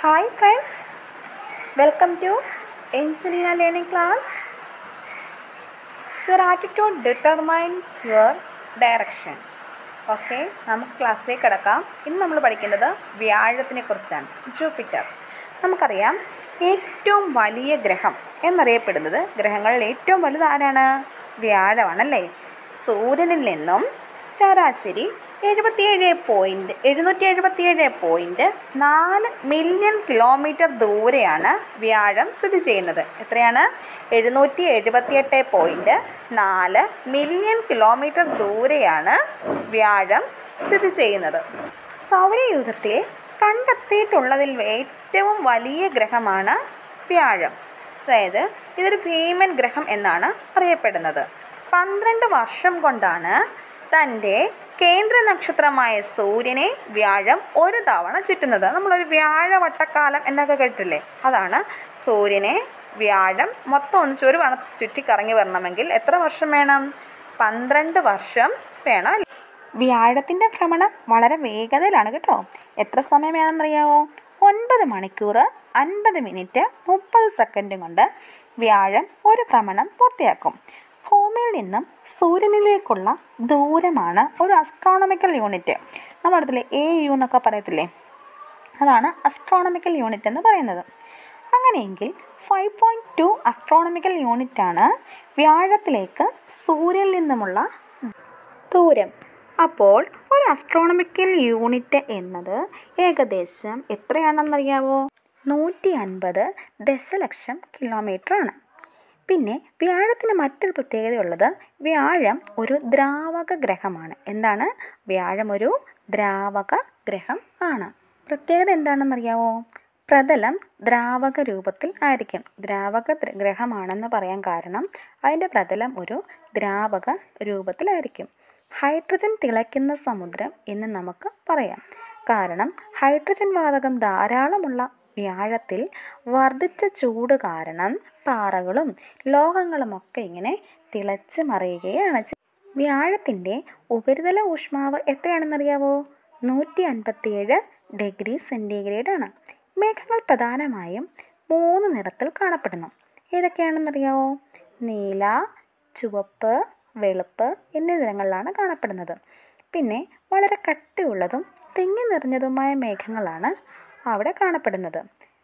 Hi friends, welcome to Angelina Learning Class. Your attitude determines your direction. Okay നമുക്ക് ക്ലാസ്സിലേക്ക് കിടക്കാം ഇന്ന് നമ്മൾ പഠിക്കുന്നത് വ്യാഴത്തിനെ കുറിച്ചാണ് ജൂപ്പിറ്റർ നമുക്കറിയാം ഏറ്റവും വലിയ ഗ്രഹം എന്നറിയപ്പെടുന്നത് ഗ്രഹങ്ങളിൽ ഏറ്റവും വലുത് ആരാണ് വ്യാഴമാണല്ലേ സൂര്യനിൽ നിന്നും ശരാശരി എഴുപത്തിയേഴ് പോയിൻറ്റ് എഴുന്നൂറ്റി എഴുപത്തിയേഴ് പോയിൻറ്റ് നാല് മില്യൺ കിലോമീറ്റർ ദൂരെയാണ് വ്യാഴം സ്ഥിതി ചെയ്യുന്നത് എത്രയാണ് എഴുന്നൂറ്റി എഴുപത്തിയെട്ട് പോയിൻറ്റ് നാല് മില്യൺ കിലോമീറ്റർ ദൂരെയാണ് വ്യാഴം സ്ഥിതി ചെയ്യുന്നത് സൗരയൂഥത്തിൽ കണ്ടെത്തിയിട്ടുള്ളതിൽ ഏറ്റവും വലിയ ഗ്രഹമാണ് വ്യാഴം അതായത് ഇതൊരു ഭീമൻ ഗ്രഹം എന്നാണ് അറിയപ്പെടുന്നത് പന്ത്രണ്ട് വർഷം കൊണ്ടാണ് തൻ്റെ കേന്ദ്ര നക്ഷത്രമായ സൂര്യനെ വ്യാഴം ഒരു തവണ ചുറ്റുന്നത് നമ്മളൊരു വ്യാഴവട്ടക്കാലം എന്നൊക്കെ കേട്ടിട്ടില്ലേ അതാണ് സൂര്യനെ വ്യാഴം മൊത്തം ഒന്നിച്ച് ഒരു വണ ചുറ്റിക്കറങ്ങി വരണമെങ്കിൽ എത്ര വർഷം വേണം പന്ത്രണ്ട് വർഷം വേണം അല്ലേ? വ്യാഴത്തിൻ്റെ ഭ്രമണം വളരെ വേഗതയിലാണ് കേട്ടോ എത്ര സമയം വേണമെന്നറിയാമോ ഒൻപത് മണിക്കൂർ അൻപത് മിനിറ്റ് മുപ്പത് സെക്കൻഡും കൊണ്ട് വ്യാഴം ഒരു ഭ്രമണം പൂർത്തിയാക്കും ഭൂമിയിൽ നിന്നും സൂര്യനിലേക്കുള്ള ദൂരമാണ് ഒരു അസ്ട്രോണമിക്കൽ യൂണിറ്റ് നമ്മുടെ അടുത്തിലെ എ യു എന്നൊക്കെ പറയത്തില്ലേ അതാണ് അസ്ട്രോണമിക്കൽ യൂണിറ്റ് എന്ന് പറയുന്നത് അങ്ങനെയെങ്കിൽ ഫൈവ് പോയിൻറ്റ് ടു അസ്ട്രോണമിക്കൽ യൂണിറ്റാണ് വ്യാഴത്തിലേക്ക് സൂര്യനിൽ നിന്നുമുള്ള ദൂരം അപ്പോൾ ഒരു അസ്ട്രോണമിക്കൽ യൂണിറ്റ് എന്നത് ഏകദേശം എത്രയാണെന്നറിയാവോ നൂറ്റി അൻപത് ദശലക്ഷം കിലോമീറ്റർ ആണ് പിന്നെ വ്യാഴത്തിന് മറ്റൊരു പ്രത്യേകതയുള്ളത് വ്യാഴം ഒരു ദ്രാവക ഗ്രഹമാണ് എന്താണ് വ്യാഴം ഒരു ദ്രാവക ഗ്രഹം ആണ് പ്രത്യേകത എന്താണെന്നറിയാവോ പ്രതലം ദ്രാവക രൂപത്തിൽ ആയിരിക്കും ദ്രാവക ദ്ര- ഗ്രഹമാണെന്ന് പറയാൻ കാരണം അതിൻ്റെ പ്രതലം ഒരു ദ്രാവക രൂപത്തിലായിരിക്കും ഹൈഡ്രജൻ തിളയ്ക്കുന്ന സമുദ്രം എന്ന് നമുക്ക് പറയാം കാരണം ഹൈഡ്രജൻ വാതകം ധാരാളമുള്ള വ്യാഴത്തിൽ വർദ്ധിച്ച ചൂട് കാരണം പാറകളും ലോഹങ്ങളുമൊക്കെ ഇങ്ങനെ തിളച്ച് മറിയുകയാണ് ചെ- വ്യാഴത്തിൻ്റെ ഉപരിതല ഊഷ്മാവ് എത്രയാണെന്നറിയാവോ നൂറ്റി അൻപത്തിയേഴ് ഡിഗ്രി സെൻറ്റിഗ്രേഡ് ആണ് മേഘങ്ങൾ പ്രധാനമായും മൂന്ന് നിറത്തിൽ കാണപ്പെടുന്നു ഏതൊക്കെയാണെന്നറിയാവോ നീല ചുവപ്പ് വെളുപ്പ് എന്നീ നിറങ്ങളിലാണ് കാണപ്പെടുന്നത് പിന്നെ വളരെ കട്ടിയുള്ളതും തിങ്ങി നിറഞ്ഞതുമായ മേഘങ്ങളാണ് അവിടെ കാണപ്പെടുന്നത്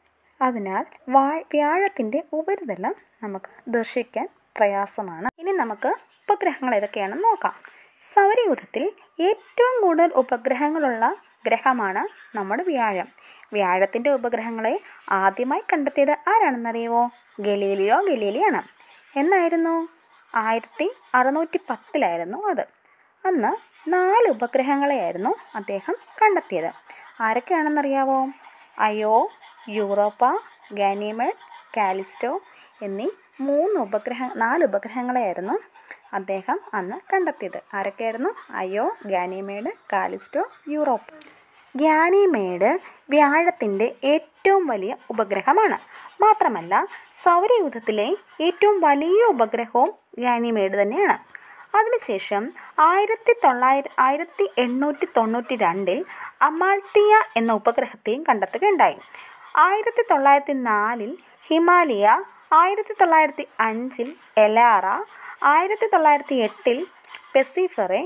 അതിനാൽ വാ വ്യാഴത്തിൻ്റെ ഉപരിതലം നമുക്ക് ദർശിക്കാൻ പ്രയാസമാണ് ഇനി നമുക്ക് ഉപഗ്രഹങ്ങൾ ഏതൊക്കെയാണെന്ന് നോക്കാം സൗരയൂഥത്തിൽ ഏറ്റവും കൂടുതൽ ഉപഗ്രഹങ്ങളുള്ള ഗ്രഹമാണ് നമ്മുടെ വ്യാഴം വ്യാഴത്തിൻ്റെ ഉപഗ്രഹങ്ങളെ ആദ്യമായി കണ്ടെത്തിയത് ആരാണെന്നറിയുമോ ഗലീലിയോ ഗലീലിയാണ് എന്നായിരുന്നു ആയിരത്തി അറുന്നൂറ്റി പത്തിലായിരുന്നു അത് അന്ന് നാല് ഉപഗ്രഹങ്ങളെയായിരുന്നു അദ്ദേഹം കണ്ടെത്തിയത് ആരൊക്കെയാണെന്നറിയാവോ അയോ യൂറോപ്പ ഗാനിമേഡ് കാലിസ്റ്റോ എന്നീ മൂന്ന് ഉപഗ്രഹ നാല് ഉപഗ്രഹങ്ങളെയായിരുന്നു അദ്ദേഹം അന്ന് കണ്ടെത്തിയത് ആരൊക്കെയായിരുന്നു Io Ganymede Callisto Europe Ganymede വ്യാഴത്തിൻ്റെ ഏറ്റവും വലിയ ഉപഗ്രഹമാണ് മാത്രമല്ല സൗരയൂഥത്തിലെ ഏറ്റവും വലിയ ഉപഗ്രഹവും ഗ്യാനിമേഡ് തന്നെയാണ് അതിനുശേഷം ആയിരത്തി തൊള്ളായിരം ആയിരത്തി എണ്ണൂറ്റി തൊണ്ണൂറ്റി രണ്ടിൽ അമാൽത്തിയ എന്ന ഉപഗ്രഹത്തെയും കണ്ടെത്തുകയുണ്ടായി ആയിരത്തി തൊള്ളായിരത്തി നാലിൽ ഹിമാലയ ആയിരത്തി തൊള്ളായിരത്തി അഞ്ചിൽ എലാറ ആയിരത്തി തൊള്ളായിരത്തി എട്ടിൽ പെസിഫറെ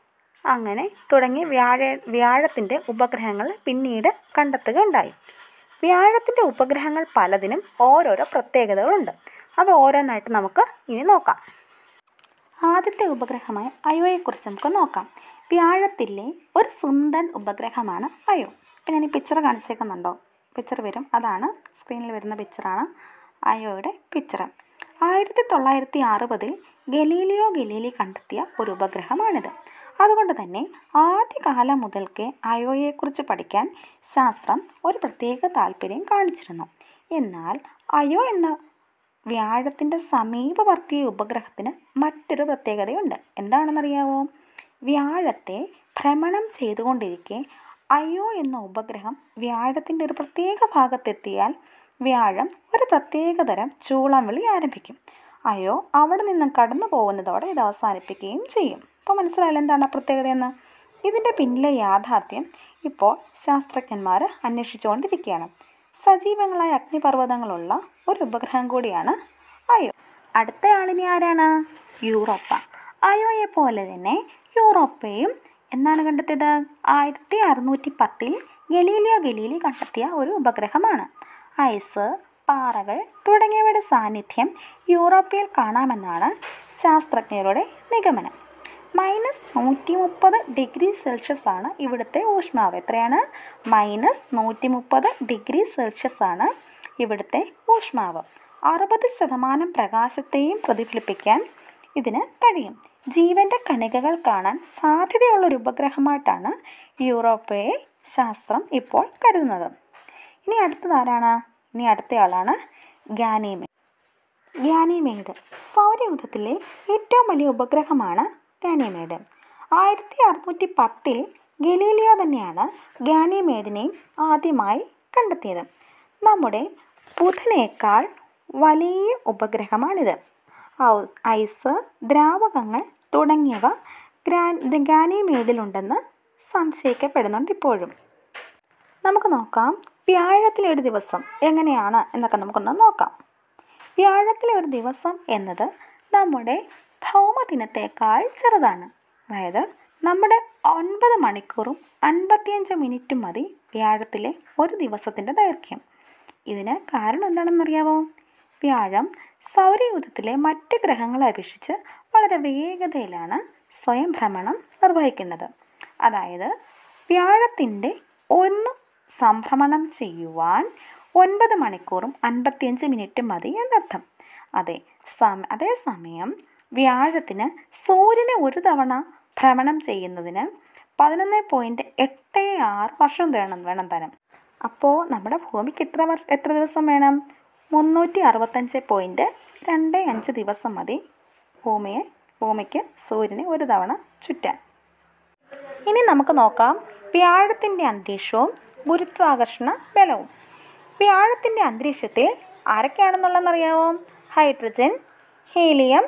അങ്ങനെ തുടങ്ങി വ്യാഴ വ്യാഴത്തിൻ്റെ ഉപഗ്രഹങ്ങൾ പിന്നീട് കണ്ടെത്തുകയുണ്ടായി വ്യാഴത്തിൻ്റെ ഉപഗ്രഹങ്ങൾ പലതിനും ഓരോരോ പ്രത്യേകതകളുണ്ട് അത് ഓരോന്നായിട്ട് നമുക്ക് ഇനി നോക്കാം ആദ്യത്തെ ഉപഗ്രഹമായ അയോയെക്കുറിച്ച് നമുക്ക് നോക്കാം വ്യാഴത്തിലെ ഒരു സുന്ദരൻ ഉപഗ്രഹമാണ് അയോ ഇപ്പം ഞാൻ ഈ പിക്ചർ കാണിച്ചേക്കുന്നുണ്ടോ പിക്ചർ വരും അതാണ് സ്ക്രീനിൽ വരുന്ന പിക്ചറാണ് അയോയുടെ പിക്ചർ ആയിരത്തി തൊള്ളായിരത്തി അറുപതിൽ ഗലീലിയോ ഗലീലി കണ്ടെത്തിയ ഒരു ഉപഗ്രഹമാണിത് അതുകൊണ്ട് തന്നെ ആദ്യകാലം മുതൽക്കേ അയോയെക്കുറിച്ച് പഠിക്കാൻ ശാസ്ത്രം ഒരു പ്രത്യേക താല്പര്യം കാണിച്ചിരുന്നു എന്നാൽ അയോ എന്ന വ്യാഴത്തിൻ്റെ സമീപവർത്തി ഉപഗ്രഹത്തിന് മറ്റൊരു പ്രത്യേകതയുണ്ട് എന്താണെന്നറിയാവോ വ്യാഴത്തെ ഭ്രമണം ചെയ്തുകൊണ്ടിരിക്കെ അയോ എന്ന ഉപഗ്രഹം വ്യാഴത്തിൻ്റെ ഒരു പ്രത്യേക ഭാഗത്തെത്തിയാൽ വ്യാഴം ഒരു പ്രത്യേകതരം ചൂളം വിളി ആരംഭിക്കും അയോ അവിടെ നിന്നും കടന്നു പോകുന്നതോടെ ഇത് അവസാനിപ്പിക്കുകയും ചെയ്യും അപ്പോൾ മനസ്സിലായാലും എന്താണ് ആ പ്രത്യേകതയെന്ന് ഇതിൻ്റെ പിന്നിലെ യാഥാർത്ഥ്യം ഇപ്പോൾ ശാസ്ത്രജ്ഞന്മാർ അന്വേഷിച്ചുകൊണ്ടിരിക്കുകയാണ് സജീവങ്ങളായ അഗ്നിപർവ്വതങ്ങളുള്ള ഒരു ഉപഗ്രഹം കൂടിയാണ് അയോ അടുത്ത ആളിനി ആരാണ് യൂറോപ്പ അയോയെ പോലെ തന്നെ യൂറോപ്പയും എന്നാണ് കണ്ടെത്തിയത് ആയിരത്തി അറുന്നൂറ്റി പത്തിൽ ഗലീലിയോ ഗലീലി കണ്ടെത്തിയ ഒരു ഉപഗ്രഹമാണ് ഐസ് പാറകൾ തുടങ്ങിയവയുടെ സാന്നിധ്യം യൂറോപ്പിൽ കാണാമെന്നാണ് ശാസ്ത്രജ്ഞരുടെ നിഗമനം മൈനസ് നൂറ്റി മുപ്പത് ഡിഗ്രി സെൽഷ്യസ് ആണ് ഇവിടുത്തെ ഊഷ്മാവ് എത്രയാണ് മൈനസ് നൂറ്റി മുപ്പത് ഡിഗ്രി സെൽഷ്യസ് ആണ് ഇവിടുത്തെ ഊഷ്മാവ് അറുപത് ശതമാനം പ്രകാശത്തെയും പ്രതിഫലിപ്പിക്കാൻ ഇതിന് കഴിയും ജീവന്റെ കണികകൾ കാണാൻ സാധ്യതയുള്ള ഒരു ഉപഗ്രഹമായിട്ടാണ് യൂറോപ്പയെ ശാസ്ത്രം ഇപ്പോൾ കരുതുന്നത് ഇനി അടുത്തതാരാണ് ഇനി അടുത്തയാളാണ് ഗാനിമേഡ് ഗാനിമേഡ് സൗരയൂഥത്തിലെ ഏറ്റവും വലിയ ഉപഗ്രഹമാണ് ഗാനിമേഡ് ആയിരത്തി അറുന്നൂറ്റി പത്തിൽ ഗലീലിയോ തന്നെയാണ് ഗാനിമേഡിനെ ആദ്യമായി കണ്ടെത്തിയത് നമ്മുടെ ബുധനേക്കാൾ വലിയ ഉപഗ്രഹമാണിത് ഔ- ഐസ് ദ്രാവകങ്ങൾ തുടങ്ങിയവ ഗ്രാൻ ഗാനിമേഡിലുണ്ടെന്ന് സംശയിക്കപ്പെടുന്നുണ്ട് ഇപ്പോഴും നമുക്ക് നോക്കാം വ്യാഴത്തിലെ ഒരു ദിവസം എങ്ങനെയാണ് എന്നൊക്കെ നമുക്കൊന്ന് നോക്കാം വ്യാഴത്തിലെ ഒരു ദിവസം എന്നത് നമ്മുടെ ഭൗമദിനത്തേക്കാൾ ചെറുതാണ് അതായത് നമ്മുടെ ഒൻപത് മണിക്കൂറും അൻപത്തിയഞ്ച് മിനിറ്റും മതി വ്യാഴത്തിലെ ഒരു ദിവസത്തിൻ്റെ ദൈർഘ്യം ഇതിന് കാരണം എന്താണെന്നറിയാമോ വ്യാഴം സൗരയൂഥത്തിലെ മറ്റ് ഗ്രഹങ്ങളെ അപേക്ഷിച്ച് വളരെ വേഗതയിലാണ് സ്വയം ഭ്രമണം നിർവഹിക്കുന്നത് അതായത് വ്യാഴത്തിൻ്റെ ഒന്ന് സംഭ്രമണം ചെയ്യുവാൻ ഒൻപത് മണിക്കൂറും അൻപത്തിയഞ്ച് മിനിറ്റും മതി എന്നർത്ഥം അതെ സമ അതേസമയം വ്യാഴത്തിന് സൂര്യനെ ഒരു തവണ ഭ്രമണം ചെയ്യുന്നതിന് പതിനൊന്ന് പോയിൻറ്റ് എട്ട് ആറ് വർഷം വേണം വേണം തരം അപ്പോൾ നമ്മുടെ ഭൂമിക്ക് എത്ര വർഷ എത്ര ദിവസം വേണം മുന്നൂറ്റി അറുപത്തഞ്ച് പോയിൻറ്റ് രണ്ട് അഞ്ച് ദിവസം മതി ഭൂമിയെ ഭൂമിക്ക് സൂര്യനെ ഒരു തവണ ചുറ്റാൻ ഇനി നമുക്ക് നോക്കാം വ്യാഴത്തിൻ്റെ അന്തരീക്ഷവും ഗുരുത്വാകർഷണ ബലവും വ്യാഴത്തിൻ്റെ അന്തരീക്ഷത്തിൽ ആരൊക്കെയാണെന്നുള്ളതെന്നറിയാമോ hydrogen helium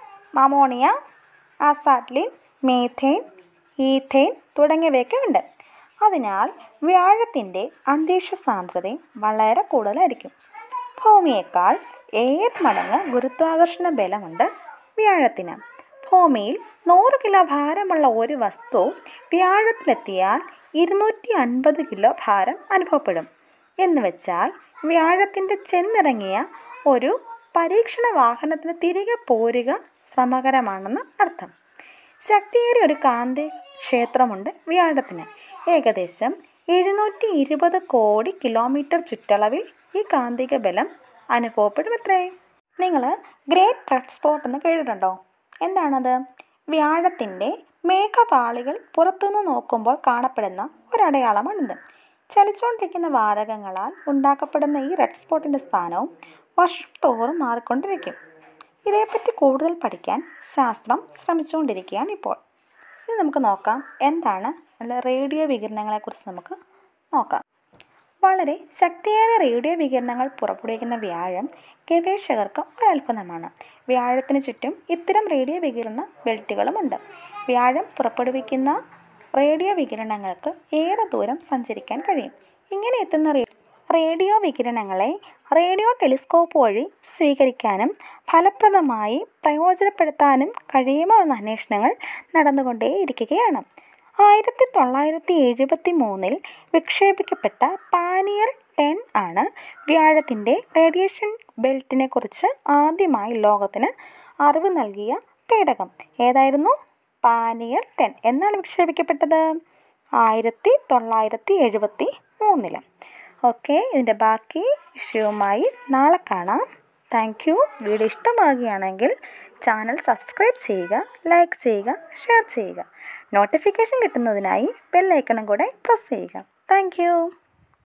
ammonia acetylene methane ethane തുടങ്ങിയവയൊക്കെ ഉണ്ട് അതിനാൽ വ്യാഴത്തിൻ്റെ അന്തരീക്ഷ സാന്ദ്രതയും വളരെ കൂടുതലായിരിക്കും ഭൂമിയേക്കാൾ ഏറെ മടങ്ങ് ഗുരുത്വാകർഷണ ബലമുണ്ട് വ്യാഴത്തിന് ഭൂമിയിൽ നൂറ് കിലോ ഭാരമുള്ള ഒരു വസ്തു വ്യാഴത്തിലെത്തിയാൽ ഇരുന്നൂറ്റി അൻപത് കിലോ ഭാരം അനുഭവപ്പെടും എന്ന് വെച്ചാൽ വ്യാഴത്തിൻ്റെ ചെന്നിറങ്ങിയ ഒരു പരീക്ഷണ വാഹനത്തിന് തിരികെ പോരുക ശ്രമകരമാണെന്ന് അർത്ഥം ശക്തിയേറിയ ഒരു കാന്തി ക്ഷേത്രമുണ്ട് വ്യാഴത്തിന് ഏകദേശം എഴുന്നൂറ്റി ഇരുപത് കോടി കിലോമീറ്റർ ചുറ്റളവിൽ ഈ കാന്തിക ബലം അനുഭവപ്പെടും എത്രേ നിങ്ങൾ ഗ്രേറ്റ് റെഡ് സ്പോട്ട് എന്ന് കേട്ടിട്ടുണ്ടോ എന്താണത് വ്യാഴത്തിൻ്റെ മേഘപാളികൾ പുറത്തുനിന്ന് നോക്കുമ്പോൾ കാണപ്പെടുന്ന ഒരടയാളമാണിത് ചലിച്ചുകൊണ്ടിരിക്കുന്ന വാതകങ്ങളാൽ ഉണ്ടാക്കപ്പെടുന്ന ഈ റെഡ് സ്പോട്ടിൻ്റെ സ്ഥാനവും വർഷം തോറും മാറിക്കൊണ്ടിരിക്കും ഇതേപ്പറ്റി കൂടുതൽ പഠിക്കാൻ ശാസ്ത്രം ശ്രമിച്ചുകൊണ്ടിരിക്കുകയാണ് ഇപ്പോൾ ഇനി നമുക്ക് നോക്കാം എന്താണ് അല്ല റേഡിയോ വികിരണങ്ങളെക്കുറിച്ച് നമുക്ക് നോക്കാം വളരെ ശക്തിയേറിയ റേഡിയോ വികിരണങ്ങൾ പുറപ്പെടുവിക്കുന്ന വ്യാഴം ഗവേഷകർക്ക് ഒരത്ഭുതമാണ് വ്യാഴത്തിന് ചുറ്റും ഇത്തരം റേഡിയോ വികിരണ ബെൽറ്റുകളുമുണ്ട് വ്യാഴം പുറപ്പെടുവിക്കുന്ന റേഡിയോ വികിരണങ്ങൾക്ക് ഏറെ ദൂരം സഞ്ചരിക്കാൻ കഴിയും ഇങ്ങനെ എത്തുന്ന റേ- റേഡിയോ വികിരണങ്ങളെ റേഡിയോ ടെലിസ്കോപ്പ് വഴി സ്വീകരിക്കാനും ഫലപ്രദമായി പ്രയോജനപ്പെടുത്താനും കഴിയുമോ എന്ന അന്വേഷണങ്ങൾ നടന്നുകൊണ്ടേയിരിക്കുകയാണ് ആയിരത്തി തൊള്ളായിരത്തി എഴുപത്തി മൂന്നിൽ വിക്ഷേപിക്കപ്പെട്ട പാനിയർ ടെൻ ആണ് വ്യാഴത്തിൻ്റെ റേഡിയേഷൻ ബെൽറ്റിനെ കുറിച്ച് ആദ്യമായി ലോകത്തിന് അറിവ് നൽകിയ പേടകം ഏതായിരുന്നു പാനിയർ ടെൻ എന്നാണ് വിക്ഷേപിക്കപ്പെട്ടത് ആയിരത്തി തൊള്ളായിരത്തി എഴുപത്തി മൂന്നില് ഓക്കെ ഇതിൻ്റെ ബാക്കി വിഷയവുമായി നാളെ കാണാം താങ്ക് യു വീഡിയോ ഇഷ്ടമാകുകയാണെങ്കിൽ ചാനൽ സബ്സ്ക്രൈബ് ചെയ്യുക ലൈക്ക് ചെയ്യുക ഷെയർ ചെയ്യുക നോട്ടിഫിക്കേഷൻ കിട്ടുന്നതിനായി ബെല്ലൈക്കണും കൂടെ പ്രസ് ചെയ്യുക താങ്ക്